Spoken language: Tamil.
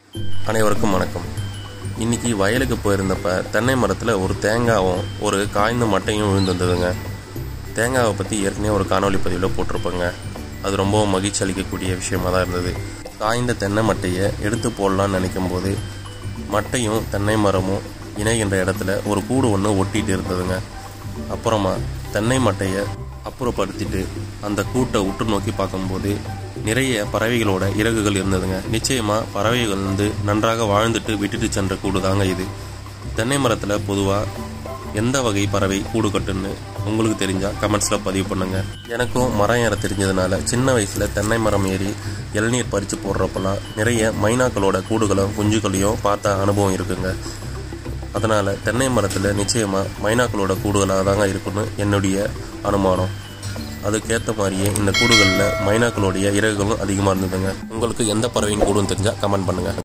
அனைவருக்கும் வணக்கம் இன்னைக்கு வயலுக்கு போயிருந்தப்ப தென்னை மரத்தில் ஒரு தேங்காவும் ஒரு காய்ந்த மட்டையும் விழுந்திருந்ததுங்க தேங்காவை பற்றி ஏற்கனவே ஒரு காணொளி பதிவில் போட்டிருப்பேங்க அது ரொம்பவும் மகிழ்ச்சி அளிக்கக்கூடிய விஷயமா தான் இருந்தது காய்ந்த தென்னை மட்டையை எடுத்து போடலான்னு நினைக்கும் போது மட்டையும் தென்னை மரமும் இணைகின்ற இடத்துல ஒரு கூடு ஒன்று ஒட்டிட்டு இருந்ததுங்க அப்புறமா தென்னை மட்டையை அப்புறப்படுத்திட்டு அந்த கூட்டை உற்று நோக்கி பார்க்கும்போது நிறைய பறவைகளோட இறகுகள் இருந்ததுங்க நிச்சயமா பறவைகள் வந்து நன்றாக வாழ்ந்துட்டு விட்டுட்டு சென்ற கூடு தாங்க இது தென்னை மரத்தில் பொதுவாக எந்த வகை பறவை கூடு கட்டுன்னு உங்களுக்கு தெரிஞ்சா கமெண்ட்ஸில் பதிவு பண்ணுங்க எனக்கும் மரம் ஏற தெரிஞ்சதுனால சின்ன வயசில் தென்னை மரம் ஏறி இளநீர் பறித்து போடுறப்பெல்லாம் நிறைய மைனாக்களோட கூடுகளும் குஞ்சுகளையும் பார்த்த அனுபவம் இருக்குங்க அதனால் தென்னை மரத்தில் நிச்சயமாக மைனாக்களோட கூடுகளாக தாங்க இருக்குன்னு என்னுடைய அனுமானம் அதுக்கேற்ற மாதிரியே இந்த கூடுகளில் மைனாக்களுடைய இறகுகளும் அதிகமாக இருந்ததுங்க உங்களுக்கு எந்த பறவையின் கூடுன்னு தெரிஞ்சால் கமெண்ட் பண்ணுங்கள்